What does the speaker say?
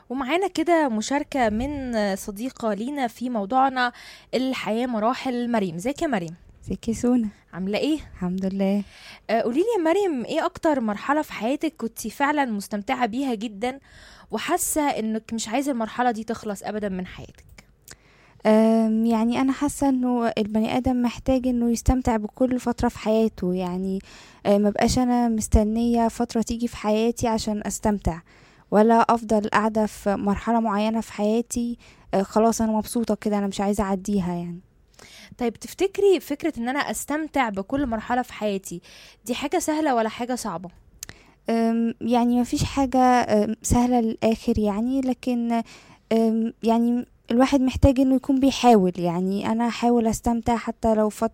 ومعانا كده مشاركة من صديقة لينا في موضوعنا الحياة مراحل مريم ازيك يا مريم ازيك يا سونا عاملة ايه؟ الحمد لله آه، قوليلي يا مريم ايه اكتر مرحلة في حياتك كنتي فعلا مستمتعة بيها جدا وحاسة انك مش عايزة المرحلة دي تخلص ابدا من حياتك أم، يعني انا حاسه انه البني ادم محتاج انه يستمتع بكل فتره في حياته يعني أه، ما بقاش انا مستنيه فتره تيجي في حياتي عشان استمتع ولا افضل قاعده في مرحله معينه في حياتي أه، خلاص انا مبسوطه كده انا مش عايزه اعديها يعني طيب تفتكري فكرة ان انا استمتع بكل مرحلة في حياتي دي حاجة سهلة ولا حاجة صعبة؟ أم، يعني ما فيش حاجه أم، سهله للاخر يعني لكن أم، يعني الواحد محتاج انه يكون بيحاول يعني انا احاول استمتع حتى لو فتره